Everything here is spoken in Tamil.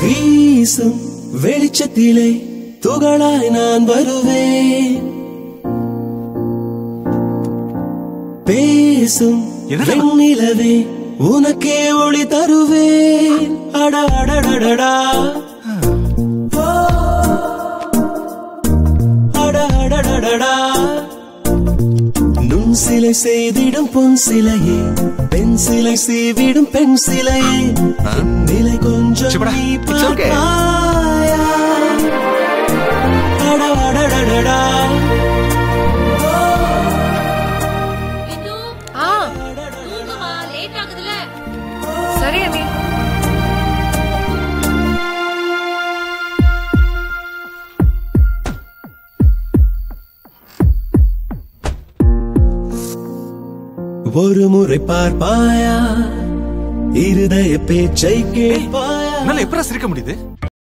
வீசும் வெளிச்சத்திலே துகளாய் நான் வருவேன் பேசும் என்னடா? வெண்ணிலவே உனக்கே ஒளி தருவேன் அட அடடடடா ஓ, அட அடடடடா நுண் சிலை செய்திடும் பொன் சிலையே பெண் சிலை செய்விடும் பெண் சிலையே நிலை கொஞ்சம் சிவடா, நீ it's okay. பார்ப்பாயா? அட அடடடடா இந்து ஆ தூங்குமா லேட் ஆகுதுல சரி அண்ணி ஒரு முறை பார்ப்பாயா இருதய பேச்சை கேட்பாயா என்னால எப்படா சிரிக்க முடியுது